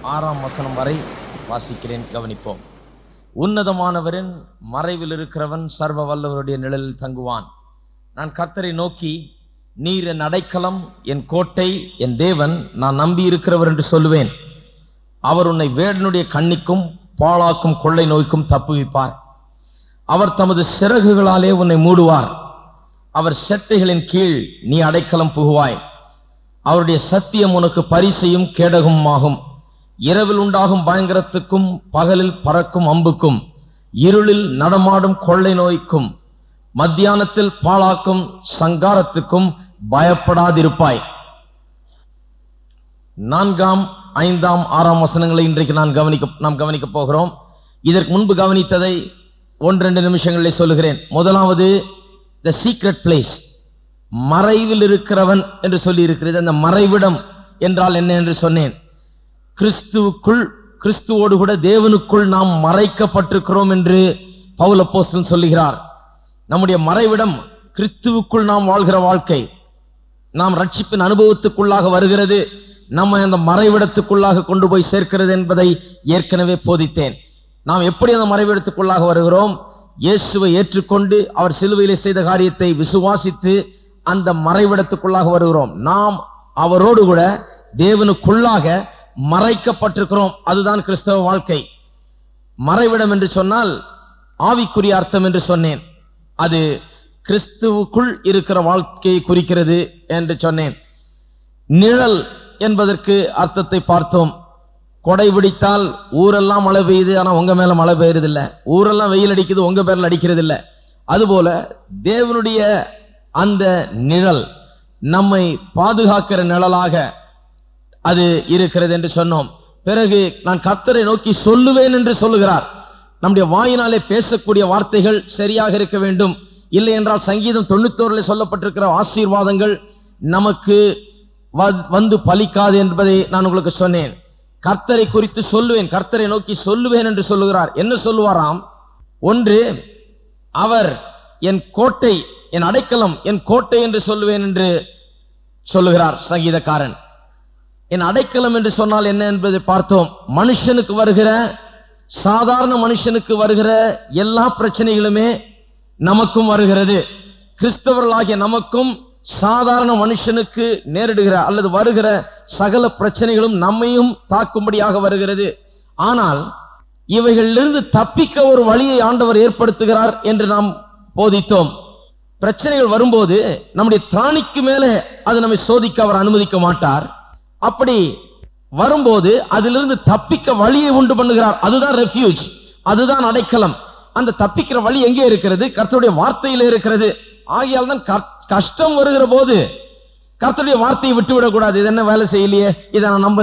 ஆறாம் வசனம் வரை வாசிக்கிறேன் கவனிப்போம் உன்னதமானவரின் மறைவில் இருக்கிறவன் சர்வ வல்லவருடைய நிழலில் தங்குவான் நான் கர்த்தரை நோக்கி நீர் என் அடைக்கலம் என் கோட்டை என் தேவன் நான் நம்பி இருக்கிறவர் என்று சொல்லுவேன் அவர் உன்னை வேடனுடைய கண்ணிக்கும் பாழாக்கும் கொள்ளை நோய்க்கும் தப்புவிப்பார் அவர் தமது சிறகுகளாலே உன்னை மூடுவார் அவர் செட்டைகளின் கீழ் நீ அடைக்கலம் புகுவாய் அவருடைய சத்தியம் உனக்கு பரிசையும் கேடகமாகும் இரவில் உண்டாகும் பயங்கரத்துக்கும் பகலில் பறக்கும் அம்புக்கும் இருளில் நடமாடும் கொள்ளை நோய்க்கும் மத்தியானத்தில் பாழாக்கும் சங்காரத்துக்கும் பயப்படாதிருப்பாய் நான்காம் ஐந்தாம் ஆறாம் வசனங்களை இன்றைக்கு நான் கவனிக்க நாம் கவனிக்க போகிறோம் இதற்கு முன்பு கவனித்ததை ஒன்றெண்டு நிமிஷங்களில் சொல்லுகிறேன் முதலாவது த சீக்ரெட் பிளேஸ் மறைவில் இருக்கிறவன் என்று சொல்லி இருக்கிறது அந்த மறைவிடம் என்றால் என்ன என்று சொன்னேன் கிறிஸ்துவுக்குள் கிறிஸ்துவோடு கூட தேவனுக்குள் நாம் மறைக்கப்பட்டிருக்கிறோம் என்று பவுல் அப்போஸ்தலன் சொல்லுகிறார் நம்முடைய மறைவிடம் கிறிஸ்துவுக்குள் நாம் வாழ்கிற வாழ்க்கை நாம் ரட்சிப்பின் அனுபவத்துக்குள்ளாக வருகிறது நம்ம அந்த மறைவிடத்துக்குள்ளாக கொண்டு போய் சேர்க்கிறது என்பதை ஏற்கனவே போதித்தேன் நாம் எப்படி அந்த மறைவிடத்துக்குள்ளாக வருகிறோம் இயேசுவை ஏற்றுக்கொண்டு அவர் சிலுவையிலே செய்த காரியத்தை விசுவாசித்து அந்த மறைவிடத்துக்குள்ளாக வருகிறோம் நாம் அவரோடு கூட தேவனுக்குள்ளாக மறைக்கப்பட்டிருக்கிறோம் அதுதான் கிறிஸ்தவ வாழ்க்கை மறைவிடம் என்று சொன்னால் ஆவிக்குரிய அர்த்தம் என்று சொன்னேன் அது கிறிஸ்துவுக்குள் இருக்கிற வாழ்க்கையை குறிக்கிறது என்று சொன்னேன் நிழல் என்பதற்கு அர்த்தத்தை பார்த்தோம் கொடை பிடித்தால் ஊரெல்லாம் மழை பெய்யுது ஆனா உங்க மேல மழை பெய்யுறது இல்ல ஊரெல்லாம் வெயில் அடிக்குது உங்க பேர்ல அடிக்கிறது இல்ல அதுபோல தேவனுடைய அந்த நிழல் நம்மை பாதுகாக்கிற நிழலாக அது இருக்கிறது என்று சொன்னோம் பிறகு நான் கர்த்தரை நோக்கி சொல்லுவேன் என்று சொல்லுகிறார் நம்முடைய வாயினாலே பேசக்கூடிய வார்த்தைகள் சரியாக இருக்க வேண்டும் இல்லை என்றால் சங்கீதம் தொண்ணூத்தோருல சொல்லப்பட்டிருக்கிற ஆசீர்வாதங்கள் நமக்கு வ- வந்து பலிக்காது என்பதை நான் உங்களுக்கு சொன்னேன் கர்த்தரை குறித்து சொல்லுவேன் கர்த்தரை நோக்கி சொல்லுவேன் என்று சொல்லுகிறார் என்ன சொல்லுவாராம் ஒன்று அவர் என் கோட்டை என் அடைக்கலம் என் கோட்டை என்று சொல்லுவேன் என்று சொல்லுகிறார் சங்கீதக்காரன் என் அடைக்கலம் என்று சொன்னால் என்ன என்பதை பார்த்தோம் மனுஷனுக்கு வருகிற சாதாரண மனுஷனுக்கு வருகிற எல்லா பிரச்சனைகளுமே நமக்கும் வருகிறது கிறிஸ்தவர்களாகிய நமக்கும் சாதாரண மனுஷனுக்கு நேரிடுகிற அல்லது வருகிற சகல பிரச்சனைகளும் நம்மையும் தாக்கும்படியாக வருகிறது ஆனால் இவைகளிலிருந்து தப்பிக்க ஒரு வழியை ஆண்டவர் ஏற்படுத்துகிறார் என்று நாம் போதித்தோம் பிரச்சனைகள் வரும்போது நம்முடைய திராணிக்கு மேலே அது நம்மை சோதிக்க அவர் அனுமதிக்க மாட்டார் அப்படி வரும்போது அதிலிருந்து தப்பிக்க வழியை உண்டு பண்ணுகிறார் அதுதான் ரெஃப்யூஜ் அதுதான் அடைக்கலம் அந்த தப்பிக்கிற வழி எங்கே இருக்கிறது கர்த்தருடைய வார்த்தையில இருக்கிறது ஆகையால் தான் கர்- கஷ்டம் வருகிற போது கர்த்தருடைய வார்த்தையை விட்டு விடக்கூடாது இது என்ன வேலை செய்யலையே இதை நான் நம்ப